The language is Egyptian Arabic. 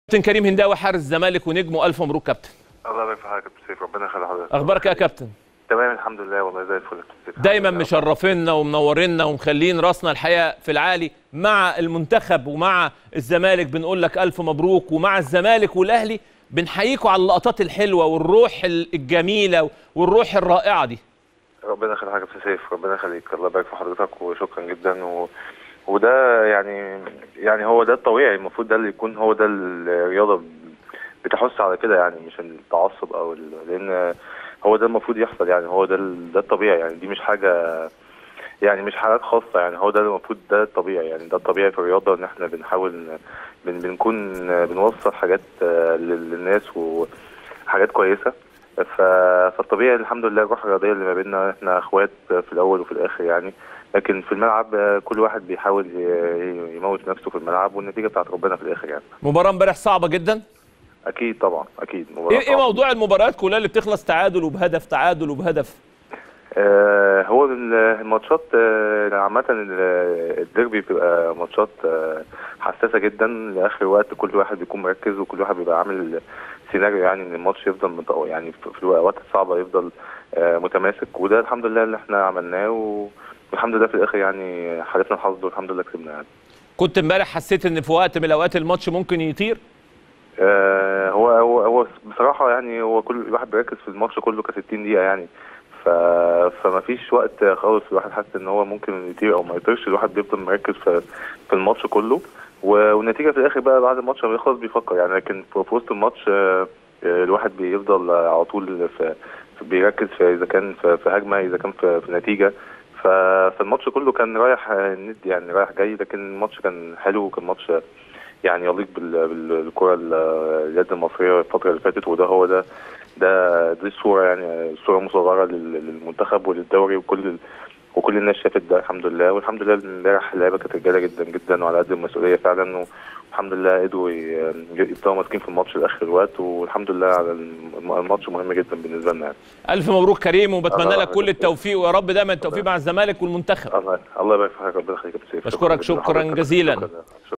كابتن كريم هنداوي حارس الزمالك ونجمه الف مبروك كابتن الله يبارك في حضرتك يا كابتن سيف ربنا يخلي حضرتك اخبارك إيه يا كابتن تمام الحمد لله والله زي الفل يا كابتن سيف دايما الحمد لله. مشرفينا ومنورينا ومخلين راسنا الحقيقه في العالي مع المنتخب ومع الزمالك بنقول لك الف مبروك ومع الزمالك والاهلي بنحييكوا على اللقطات الحلوه والروح الجميله والروح الرائعه دي ربنا يخلي حضرتك يا كابتن سيف ربنا يخليك الله يبارك في حضرتك وشكرا جدا و... وده يعني يعني هو ده الطبيعي المفروض ده اللي يكون هو ده الرياضه بتحث على كده يعني مش التعصب او ال... لان هو ده المفروض يحصل يعني هو ده ال... ده الطبيعي يعني دي مش حاجه يعني مش حالات خاصه يعني هو ده المفروض ده الطبيعي يعني ده الطبيعي في الرياضه ان احنا بنحاول ن- بن... بنكون بنوصل حاجات آه، لل- للناس وحاجات كويسه ف... فالطبيعي الحمد لله الروح الرياضيه اللي ما بيننا احنا اخوات في الاول وفي الاخر يعني لكن في الملعب آه، كل واحد بيحاول ي- يموت نفسه في الملعب والنتيجه بتاعت ربنا في الاخر يعني مباراه امبارح صعبه جدا اكيد طبعا اكيد مباراة ايه ايه صعبة. موضوع المباريات كلها اللي بتخلص تعادل وبهدف تعادل وبهدف آه هو ال- الماتشات آه، عامة ال- الديربي بيبقى ماتشات آه، حساسة جدا لآخر وقت كل واحد بيكون مركز وكل واحد بيبقى عامل سيناريو يعني ان الماتش يفضل مت- يعني في في الوقت الصعبة يفضل آه، متماسك وده الحمد لله اللي احنا عملناه و- والحمد لله في الآخر يعني حالفنا الحظ والحمد لله كسبنا يعني. كنت امبارح حسيت ان في وقت من الاوقات الماتش ممكن يطير آه، هو هو هو بصراحة يعني هو كل الواحد بيركز في الماتش كله ك 60 دقيقة يعني ف... فما فيش وقت خالص الواحد حاسس ان هو ممكن يطير او ما يطيرش الواحد بيفضل مركز في في الماتش كله و- والنتيجة في الاخر بقى بعد الماتش ما بيخلص بيفكر يعني لكن في في وسط الماتش آه، آه، الواحد بيفضل على طول في في- بيركز في اذا كان في, في هجمة اذا كان في, في نتيجة ف... فالماتش كله كان رايح آه، ند يعني رايح جاي لكن الماتش كان حلو وكان ماتش آه، يعني يليق بال- بال- بالكرة ال- اليد المصرية الفترة اللي فاتت وده هو ده ده دي الصورة يعني صورة مصغرة لل- للمنتخب وللدوري وكل ال- وكل الناس شافت ده الحمد لله والحمد لله امبارح اللعيبة كانت رجالة جدا جدا وعلى قد المسؤولية فعلا والحمد لله قدروا ي- يفضلوا ماسكين في الماتش لآخر الوقت والحمد لله على الم- الماتش مهم جدا بالنسبة لنا يعني. الف مبروك كريم وبتمنى الله لك كل يخليك. التوفيق ويا رب دايما التوفيق مع الزمالك والمنتخب الله الله يبارك في حضرتك ربنا يخليك يا كابتن سيف. بشكرك جداً شكراً لحضرتك. جزيلاً. شكراً.